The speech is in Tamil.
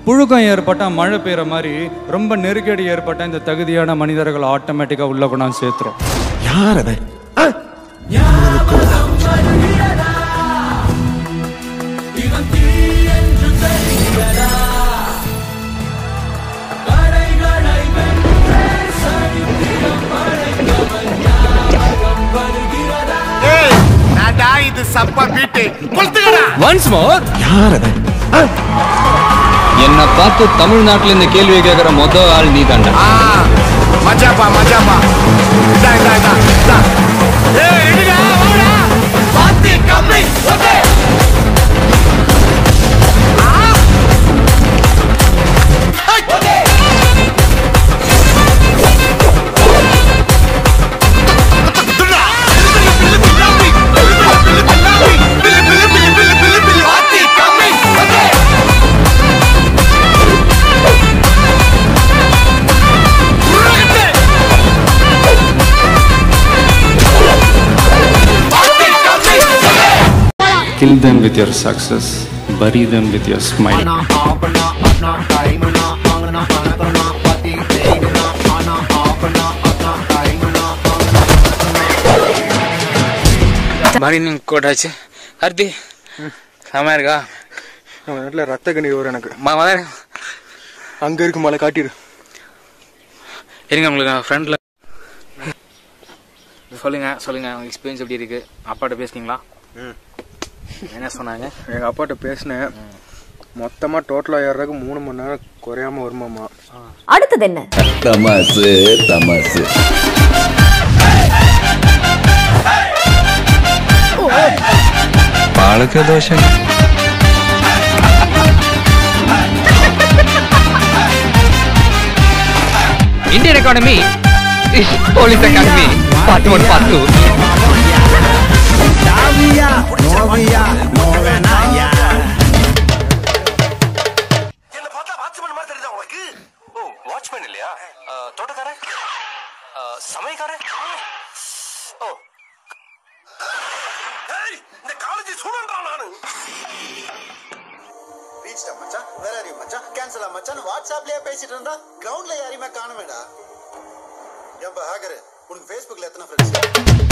புழுக்கம் ஏற்பட்டால் மழை பெய்கிற மாதிரி ரொம்ப நெருக்கடி ஏற்பட்டால் இந்த தகுதியான மனிதர்கள் ஆட்டோமேட்டிக்காக உள்ள கொண்டாந்து சேர்த்துரும் யார் அவன் நாடா இது சப்பா பீட்டு கொளுத்துக்கடா ஒன்ஸ் மோர் யார் அவன் என்ன பார்த்து தமிழ்நாட்டுல இந்த கேள்வி கேட்கிற மொத ஆள் நீ தாண்டா ஆ மச்சாப்பா மச்சாப்பா இதா இதா இதா இதா ஏய் ரெடிடா வாடா பாத்தி கம்மி okay Kill them with your success, bury them with your smile. மறுபடியும் கோட்டாச்சு கார்த்தி செமையா இருக்கா நம்ம நாட்டில் ரத்த கண்ணீர் வரும் எனக்கு ம- மத- அங்க இருக்கு மலை காட்டிடு இருங்க உங்களுக்கு ஃப்ரெண்டில் சொல்லுங்க சொல்லுங்க உங்க எக்ஸ்பீரியன்ஸ் எப்படி இருக்கு அப்பாட்ட பேசுனீங்களா என்ன சொன்னாங்க எங்க அப்பாட்ட பேசினேன் மொத்தமா டோட்டலா ஏறதுக்கு மூணு மணி நேரம் குறையாம வருமாமா அடுத்தது என்ன தமாசு தமாசு பாலக்க தோஷம் Indian economy police academy part one part two என்ன பார்த்தா வாட்ச்மேன் மாதிரி தெரியுதா உனக்கு ஓ வாட்ச்மேன் இல்லையா தோட்டக்காரன் சமயக்காரன் ஓ ஏய் இந்த காலேஜ் ஸ்டூடெண்டா நானு ரீச்டா மச்சான் வேற யாரையும் மச்சான் கேன்சலா மச்சான் வாட்ஸ்அப்லயே பேசிட்டு இருந்தா கிரவுண்ட்ல யாரையுமே காணுமேடா ஏன்பா ஹேக்கர் உனக்கு ஃபேஸ்புக்ல எத்தனை ஃப்ரெண்ட்ஸ்